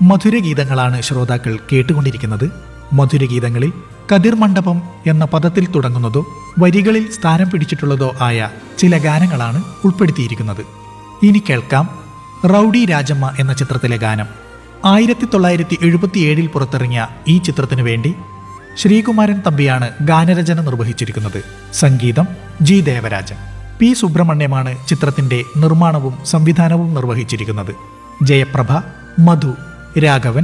മധുരഗീതങ്ങളാണ് ശ്രോതാക്കൾ കേട്ടുകൊണ്ടിരിക്കുന്നത് മധുരഗീതങ്ങളിൽ കതിർ മണ്ഡപം എന്ന പദത്തിൽ തുടങ്ങുന്നതോ വരികളിൽ സ്ഥാനം പിടിച്ചിട്ടുള്ളതോ ആയ ചില ഗാനങ്ങളാണ് ഉൾപ്പെടുത്തിയിരിക്കുന്നത് ഇനി കേൾക്കാം റൗഡി രാജമ്മ എന്ന ചിത്രത്തിലെ ഗാനം ആയിരത്തി തൊള്ളായിരത്തി എഴുപത്തിയേഴിൽ പുറത്തിറങ്ങിയ ഈ ചിത്രത്തിനു വേണ്ടി ശ്രീകുമാരൻ തമ്പിയാണ് ഗാനരചന നിർവഹിച്ചിരിക്കുന്നത് സംഗീതം ജി ദേവരാജൻ പി സുബ്രഹ്മണ്യമാണ് ചിത്രത്തിന്റെ നിർമ്മാണവും സംവിധാനവും നിർവഹിച്ചിരിക്കുന്നത് ജയപ്രഭ മധു രാഘവൻ